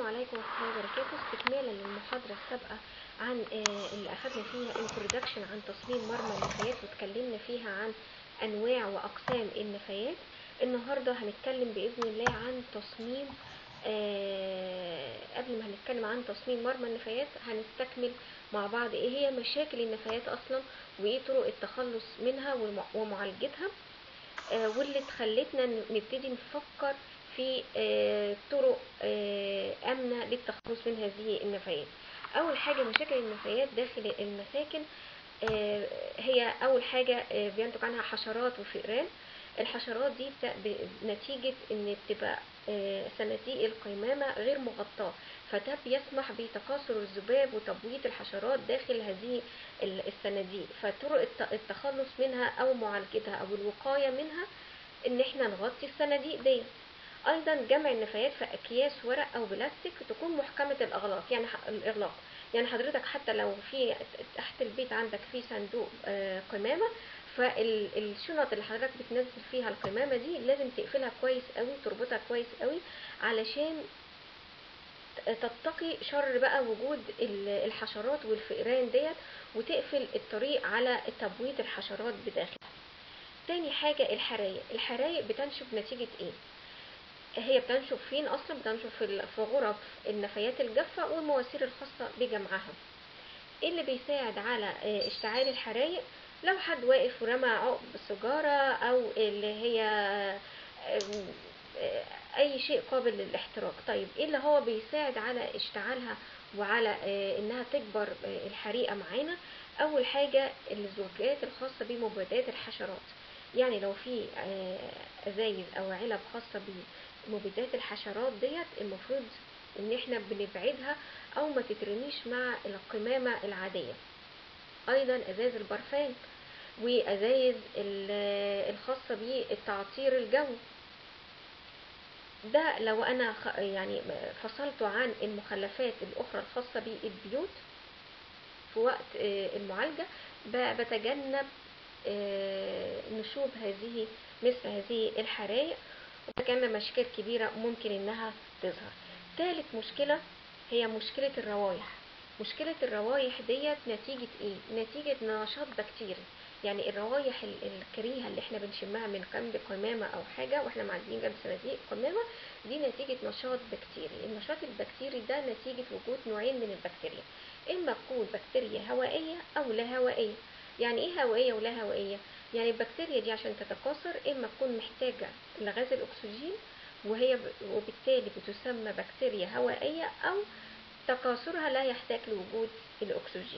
عليكم ورحمة الله وبركاته استكمالا للمحاضرة السابقة عن آه، اللي أخدنا فيها introduction عن تصميم مرمى النفايات واتكلمنا فيها عن أنواع وأقسام النفايات النهاردة هنتكلم بإذن الله عن تصميم آه، قبل ما هنتكلم عن تصميم مرمى النفايات هنستكمل مع بعض إيه هي مشاكل النفايات أصلا وإيه طرق التخلص منها ومع- ومعالجتها آه، واللي تخلتنا ن- نبتدي نفكر في آه، طرق آه، آمنة للتخلص من هذه النفايات أول حاجة مشاكل النفايات داخل المساكن آه، هي أول حاجة آه، بينتج عنها حشرات وفئران الحشرات دي بت- ب- نتيجة إن بتبقى آه، صناديق القمامة غير مغطاة فده بيسمح بتكاثر الذباب وتبويض الحشرات داخل هذه ال- الصناديق فطرق الت- التخلص منها أو معالجتها أو الوقاية منها إن احنا نغطي الصناديق ديت ايضا جمع النفايات في اكياس ورق او بلاستيك تكون محكمه الاغلاق يعني ح- الاغلاق يعني حضرتك حتى لو في تحت البيت عندك في صندوق آه، قمامه فالشنط اللي حضرتك بتنزل فيها القمامه دي لازم تقفلها كويس قوي تربطها كويس قوي علشان ت- تتقي شر بقى وجود ال- الحشرات والفئران ديت وتقفل الطريق على تبويض الحشرات بداخلها تاني حاجة الحرايق الحرايق بتنشب نتيجة ايه هي بتنشب فين اصلا بتنشب في ال- في غرف النفايات الجافه والمواسير الخاصه بجمعها ايه اللي بيساعد على آه، اشتعال الحرايق لو حد واقف ورمى عقب سيجاره او اللي هي آم، آه، اي شيء قابل للاحتراق طيب ايه اللي هو بيساعد على اشتعالها وعلى آه، انها تكبر آه، الحريقه معانا اول حاجه الزجاجات الخاصه بمبيدات الحشرات يعني لو في آه، ازايز او علب خاصه بمبيدات الحشرات ديت المفروض ان احنا بنبعدها او ما تترميش مع القمامه العاديه ايضا ازايز البرفان وازايز ال- الخاصه بالتعطير الجوي ده لو انا خ- يعني فصلته عن المخلفات الاخرى الخاصه بالبيوت في وقت آه، المعالجه ب- بتجنب آه، نشوب هذه مثل هذه الحرائق وكان مشاكل كبيرة ممكن إنها تظهر ثالث مشكلة هي مشكلة الروايح مشكلة الروايح ديت نتيجة إيه؟ نتيجة نشاط بكتيري يعني الروايح ال- الكريهة اللي احنا بنشمها من جنب قمامة أو حاجة واحنا معديين جنب صناديق قمامة دي نتيجة نشاط بكتيري النشاط البكتيري ده نتيجة وجود نوعين من البكتيريا إما تكون بكتيريا هوائية أو لا هوائية يعني إيه هوائية ولا هوائية؟ يعني البكتيريا دي عشان تتكاثر إما تكون محتاجة لغاز الأكسجين وهي ب- وبالتالي بتسمى بكتيريا هوائية أو تكاثرها لا يحتاج لوجود الأكسجين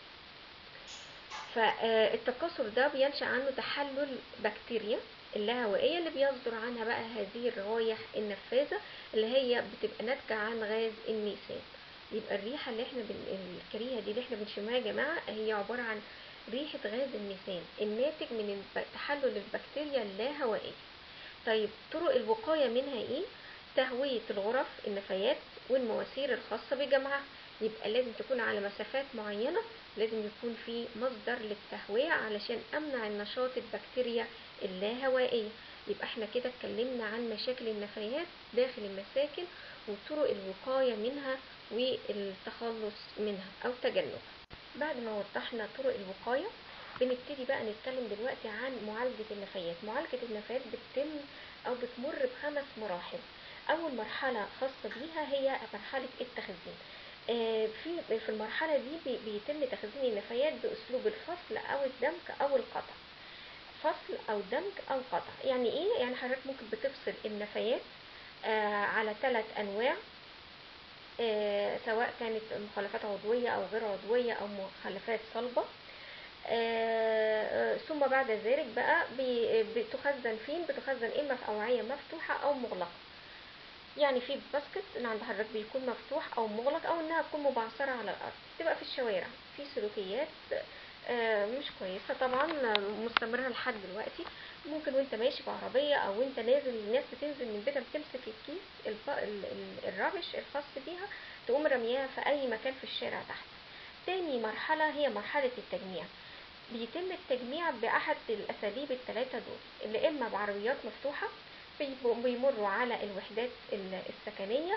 فالتكاثر ده بينشأ عنه تحلل بكتيريا اللاهوائية اللي بيصدر عنها بقى هذه الروايح النفاذة اللي هي بتبقى ناتجة عن غاز الميثان يبقى الريحة اللي احنا بن... الكريهة دي اللي احنا بنشمها يا جماعة هي عبارة عن ريحة غاز الميثان الناتج من الب- تحلل البكتيريا اللاهوائية طيب طرق الوقاية منها ايه؟ تهوية الغرف النفايات والمواسير الخاصة بجمعها يبقى لازم تكون على مسافات معينة لازم يكون في مصدر للتهوية علشان أمنع النشاط البكتيريا اللاهوائية يبقى احنا كده اتكلمنا عن مشاكل النفايات داخل المساكن وطرق الوقاية منها والتخلص منها أو تجنبها بعد ما وضحنا طرق الوقاية بنبتدي بقى نتكلم دلوقتي عن معالجة النفايات معالجة النفايات بتتم أو بتمر بخمس مراحل أول مرحلة خاصة بيها هي مرحلة التخزين آه، في في المرحلة دي بي- بيتم تخزين النفايات بأسلوب الفصل أو الدمج أو القطع فصل أو دمج أو قطع يعني إيه؟ يعني حضرتك ممكن بتفصل النفايات آه، على ثلاث أنواع آه، سواء كانت مخلفات عضوية أو غير عضوية أو مخلفات صلبة آه، آه، ثم بعد ذلك بقى بي- بتخزن فين بتخزن إما في أوعية مفتوحة أو مغلقة يعني في باسكت اللي عند حضرتك بيكون مفتوح أو مغلق أو إنها تكون مبعثرة على الأرض تبقى في الشوارع في سلوكيات آه، مش كويسة طبعا آه، مستمرة لحد دلوقتي ممكن وانت ماشي بعربية او وانت نازل الناس بتنزل من بيتها بتمسك الكيس الب- ال- ال- الرابش الخاص بيها تقوم رميها في اي مكان في الشارع تحت تاني مرحلة هي مرحلة التجميع بيتم التجميع بأحد الأساليب الثلاثة دول اللي إما بعربيات مفتوحة بيبقوا- بيمروا على الوحدات ال- السكنية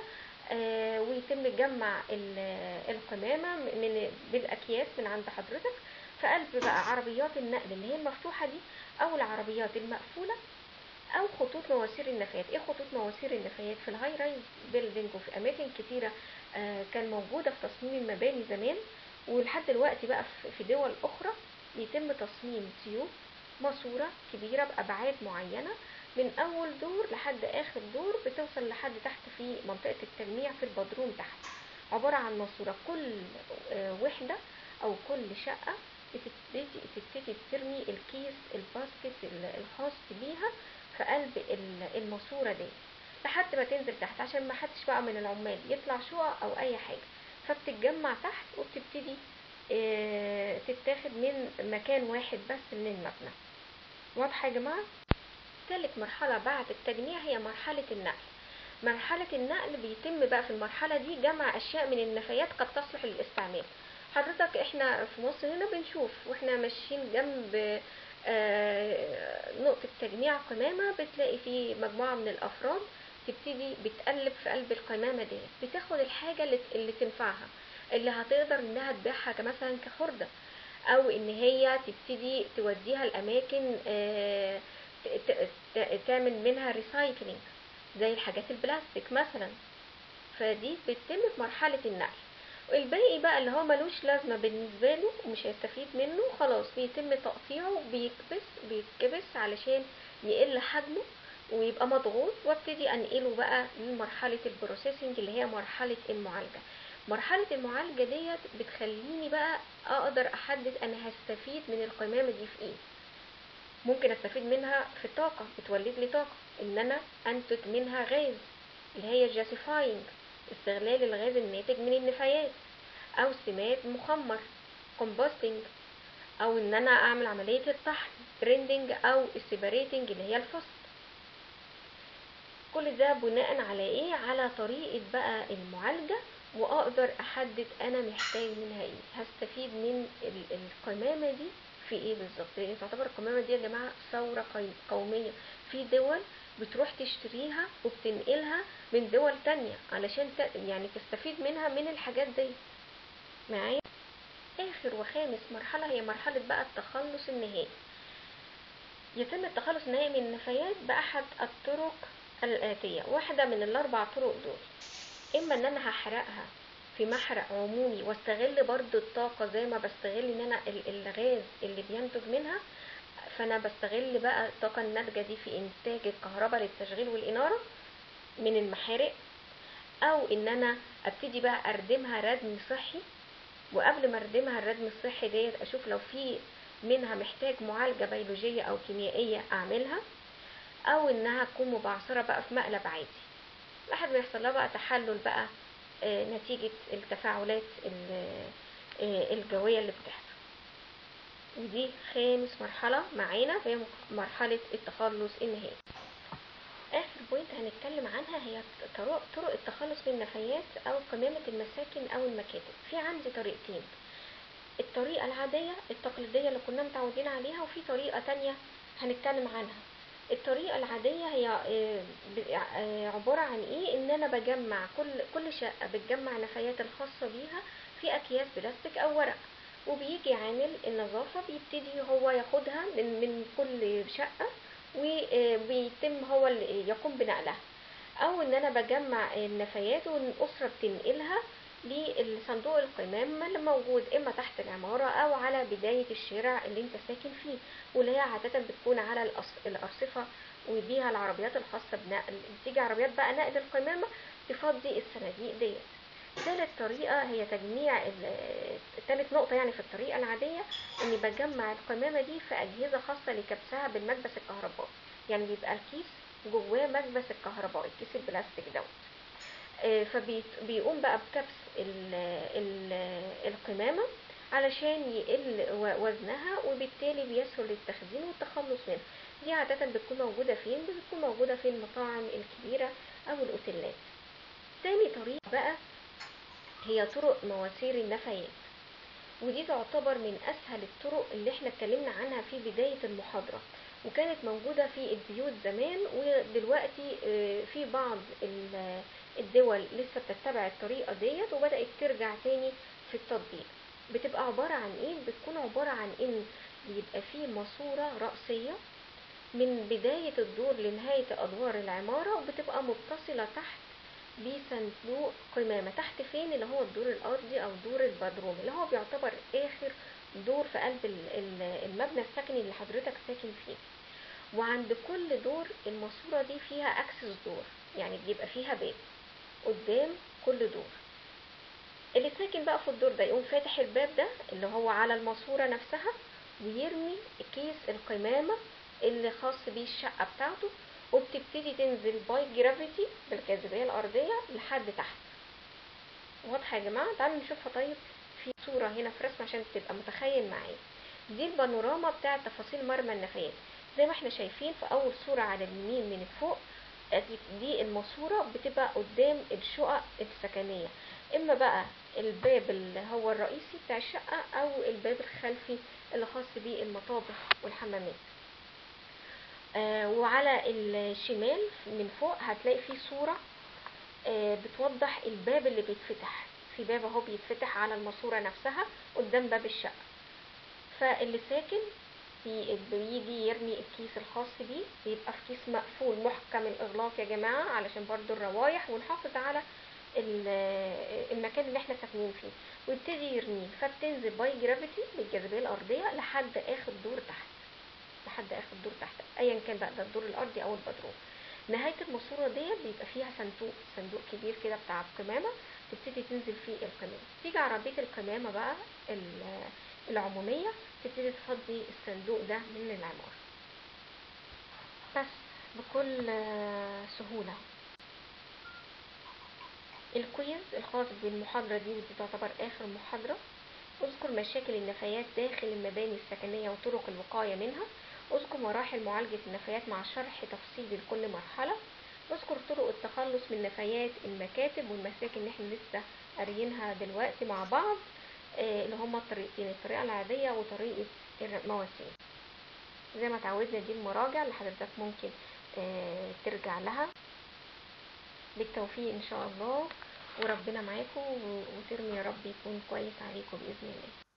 آه، ويتم جمع ال- القمامة من بالأكياس من عند حضرتك في قلب بقى عربيات النقل اللي هي المفتوحة دي أو العربيات المقفولة أو خطوط مواسير النفايات إيه خطوط مواسير النفايات في الهاي رايز بيلدينج وفي أماكن كتيرة آه، كان موجودة في تصميم المباني زمان ولحد دلوقتي بقى في- في دول أخرى بيتم تصميم تيوب ماسورة كبيرة بأبعاد معينة من أول دور لحد آخر دور بتوصل لحد تحت في منطقة التجميع في البدروم تحت عبارة عن ماسورة كل آه، وحدة أو كل شقة بتبتدي تبتدي ترمي الكيس الباسكت ال- الخاص بيها في قلب ال- الماسورة دي لحد ما تنزل تحت عشان ما حدش بقى من العمال يطلع شقق أو أي حاجة فبتتجمع تحت وبتبتدي آه، تتاخد من مكان واحد بس من المبنى واضحة يا جماعة؟ تالت مرحلة بعد التجميع هي مرحلة النقل مرحلة النقل بيتم بقى في المرحلة دي جمع أشياء من النفايات قد تصلح للاستعمال حضرتك احنا في مصر هنا بنشوف واحنا ماشيين جنب آه، نقطة تجميع قمامة بتلاقي في مجموعة من الأفراد تبتدي بتقلب في قلب القمامة دي بتاخد الحاجة اللي, اللي تنفعها اللي هتقدر انها تبيعها مثلا كخردة او ان هي تبتدي توديها الاماكن آه، ت- ت- ت- تعمل منها ريسايكلينج زي الحاجات البلاستيك مثلا فدي بتتم في مرحلة النقل الباقي بقى اللي هو ملوش لازمة بالنسبة له ومش هيستفيد منه خلاص بيتم تقطيعه وبيكبس بيتكبس علشان يقل حجمه ويبقى مضغوط وابتدي انقله بقى لمرحلة البروسيسنج اللي هي مرحلة المعالجة مرحلة المعالجة ديت بتخليني بقى اقدر احدد انا هستفيد من القمامة دي في ايه ممكن استفيد منها في الطاقة بتولد لي طاقة ان انا انتج منها غاز اللي هي جاسيفاينج استغلال الغاز الناتج من النفايات او سماد مخمر كومبوستنج او ان انا اعمل عملية الطحن بريندنج او السيبريتنج اللي هي الفصل كل ده بناء على ايه على طريقة بقى المعالجة واقدر احدد انا محتاج منها ايه هستفيد من ال- القمامة دي في ايه بالظبط لان تعتبر القمامة دي يا جماعة ثورة قي- قومية في دول بتروح تشتريها وبتنقلها من دول تانية علشان ت... يعني تستفيد منها من الحاجات دي معايا اخر وخامس مرحلة هي مرحلة بقى التخلص النهائي يتم التخلص النهائي من النفايات بأحد الطرق الآتية واحدة من الأربع طرق دول إما إن أنا هحرقها في محرق عمومي واستغل برضو الطاقة زي ما بستغل إن أنا ال- الغاز اللي بينتج منها فأنا بستغل بقى الطاقة الناتجة دي في إنتاج الكهرباء للتشغيل والإنارة من المحارق أو إن أنا أبتدي بقى أردمها ردم صحي وقبل ما أردمها الردم الصحي ديت أشوف لو في منها محتاج معالجة بيولوجية أو كيميائية أعملها أو إنها تكون مبعثرة بقى في مقلب عادي لحد ما يحصل لها بقى تحلل بقى آه، نتيجة التفاعلات ال- آه، الجوية اللي بتحصل ودي خامس مرحلة معانا وهي مخ- مرحلة التخلص النهائي آخر بوينت هنتكلم عنها هي طرق, طرق التخلص من النفايات أو قمامة المساكن أو المكاتب في عندي طريقتين الطريقة العادية التقليدية اللي كنا متعودين عليها وفي طريقة تانية هنتكلم عنها الطريقة العادية هي آه، ب- آه، عبارة عن ايه ان انا بجمع كل كل شقة بتجمع نفايات الخاصة بيها في اكياس بلاستيك او ورق وبيجي عامل النظافة بيبتدي هو ياخدها من من كل شقة وبيتم هو اللي يقوم بنقلها او ان انا بجمع النفايات والاسرة بتنقلها لصندوق القمامة اللي موجود اما تحت العمارة او على بداية الشارع اللي انت ساكن فيه واللي هي عادة بتكون على الأص- الارصفة وبيها العربيات الخاصة بنقل بتيجي عربيات بقى نقل القمامة تفضي الصناديق ديت ثالث طريقة هي تجميع ال- تالت نقطة يعني في الطريقة العادية اني بجمع القمامة دي في اجهزة خاصة لكبسها بالمكبس الكهربائي يعني بيبقى الكيس جواه مكبس الكهربائي كيس البلاستيك دوت آه، فبيقوم بقى بكبس ال ال القمامة علشان يقل و- وزنها وبالتالي بيسهل التخزين والتخلص منها دي عادة بتكون موجودة فين؟ بتكون موجودة في المطاعم الكبيرة أو الأوتيلات تاني طريقة بقى هي طرق مواسير النفايات ودي تعتبر من أسهل الطرق اللي احنا اتكلمنا عنها في بداية المحاضرة وكانت موجودة في البيوت زمان ودلوقتي آه، في بعض ال- الدول لسه بتتبع الطريقة ديت وبدأت ترجع تاني في التطبيق بتبقى عبارة عن ايه بتكون عبارة عن ان بيبقى فيه ماسورة رأسية من بداية الدور لنهاية أدوار العمارة وبتبقى متصلة تحت بصندوق قمامة تحت فين اللي هو الدور الأرضي أو دور البدروم اللي هو بيعتبر آخر دور في قلب ال- ال- المبنى السكني اللي حضرتك ساكن فيه وعند كل دور الماسورة دي فيها اكسس دور يعني بيبقى فيها باب قدام كل دور اللي ساكن بقى في الدور ده يقوم فاتح الباب ده اللي هو على الماسورة نفسها ويرمي كيس القمامة اللي خاص بيه الشقة بتاعته وبتبتدي تنزل باي جرافيتي بالجاذبية الأرضية لحد تحت واضحة يا جماعة تعالوا نشوفها طيب في صورة هنا في رسم عشان تبقى متخيل معايا دي البانوراما بتاع تفاصيل مرمى النفايات زي ما احنا شايفين في أول صورة على اليمين من فوق أدي- دي الماسورة بتبقى قدام الشقق السكنية إما بقى الباب اللي هو الرئيسي بتاع الشقة أو الباب الخلفي اللي خاص بيه المطابخ والحمامات آه وعلى الشمال من فوق هتلاقي فيه صورة آه بتوضح الباب اللي بيتفتح في باب اهو بيتفتح على الماسورة نفسها قدام باب الشقة فاللي ساكن بي- بيجي يرمي الكيس الخاص بيه بيبقى في كيس مقفول محكم الإغلاق يا جماعة علشان برضو الروايح ونحافظ على ال- المكان اللي احنا ساكنين فيه ويبتدي يرميه فبتنزل باي جرافيتي بالجاذبية الأرضية لحد آخر دور تحت لحد آخر دور تحت أيا كان بقى ده الدور الأرضي أو البدروم نهاية الماسورة ديت بيبقى فيها صندوق صندوق كبير كده بتاع القمامة تبتدي تنزل فيه القمامة تيجي عربية القمامة بقى ال- العمومية تبتدي تفضي الصندوق ده من العمارة بس بكل آه، سهولة الكويز الخاص بالمحاضرة دي ودي تعتبر آخر محاضرة اذكر مشاكل النفايات داخل المباني السكنية وطرق الوقاية منها اذكر مراحل معالجة النفايات مع شرح تفصيلي لكل مرحلة اذكر طرق التخلص من نفايات المكاتب والمساكن اللي احنا لسه قاريينها دلوقتي مع بعض آه، اللي هما الطريقتين الطريقة العادية وطريقة المواسير زي ما اتعودنا دي المراجع اللي حضرتك ممكن آه، ترجع لها بالتوفيق ان شاء الله وربنا معاكم و- وترمي يا رب يكون كويس عليكم بإذن الله